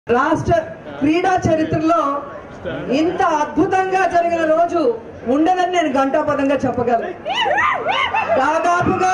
రాష్ట్ర క్రీడా చరిత్రలో ఇంత అద్భుతంగా జరిగిన రోజు ఉండదని నేను ఘంటాపదంగా చెప్పగలను దాదాపుగా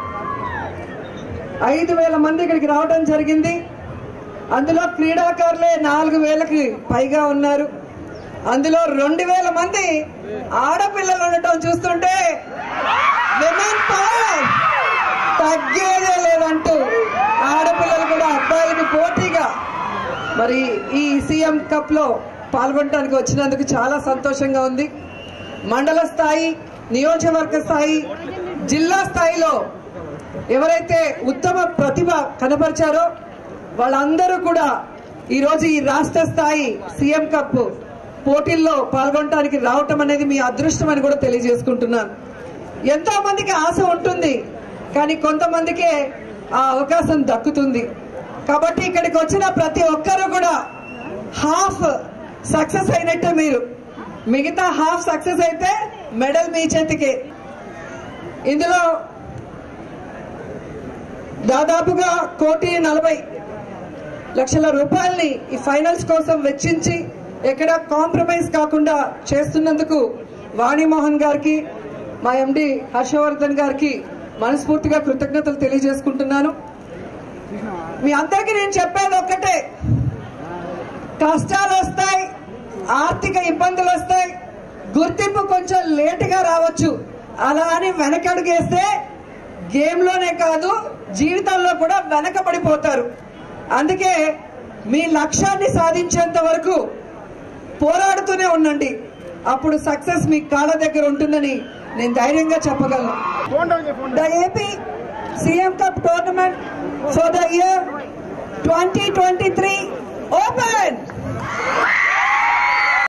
ఐదు వేల మంది ఇక్కడికి రావడం జరిగింది అందులో క్రీడాకారులే నాలుగు వేలకి పైగా ఉన్నారు అందులో రెండు వేల మంది ఆడపిల్లలు ఉండటం చూస్తుంటే విమెన్ పవర్ తగ్గేదే లేదంటూ ఆడపిల్లలు కూడా అబ్బాయిలకి పోటీగా మరి ఈ సీఎం కప్ లో పాల్గొనడానికి వచ్చినందుకు చాలా సంతోషంగా ఉంది మండల స్థాయి నియోజకవర్గ స్థాయి జిల్లా స్థాయిలో ఎవరైతే ఉత్తమ ప్రతిభ కనపరిచారో వాళ్ళందరూ కూడా ఈ రోజు ఈ రాష్ట్ర స్థాయి సీఎం కప్ పోటీల్లో పాల్గొనడానికి రావటం అనేది మీ అదృష్టం అని కూడా తెలియజేసుకుంటున్నాను ఎంతో మందికి ఆశ ఉంటుంది కానీ కొంతమందికే ఆ అవకాశం దక్కుతుంది కాబట్టి ఇక్కడికి వచ్చిన ప్రతి ఒక్కరు కూడా హాఫ్ సక్సెస్ అయినట్టే మీరు మిగతా హాఫ్ సక్సెస్ అయితే మెడల్ మీ చేతికే ఇందులో దాదాపుగా కోటి నలభై లక్షల రూపాయల్ని ఈ ఫైనల్స్ కోసం వెచ్చించి ఎక్కడ కాంప్రమైజ్ కాకుండా చేస్తున్నందుకు వాణిమోహన్ గారికి మా ఎండి హర్షవర్ధన్ గారికి మనస్ఫూర్తిగా కృతజ్ఞతలు తెలియజేసుకుంటున్నాను మీ అందరికీ నేను చెప్పేది ఒక్కటే కష్టాలు వస్తాయి ఆర్థిక ఇబ్బందులు వస్తాయి గుర్తింపు కొంచెం లేటుగా రావచ్చు అలా అని వెనకడుగేస్తే గేమ్ లోనే కాదు జీవితంలో కూడా వెనకబడిపోతారు అందుకే మీ లక్ష్యాన్ని సాధించేంత వరకు పోరాడుతూనే ఉండండి అప్పుడు సక్సెస్ మీ కాళ్ళ దగ్గర ఉంటుందని నేను ధైర్యంగా చెప్పగలను The AP CM Cup tournament for the year 2023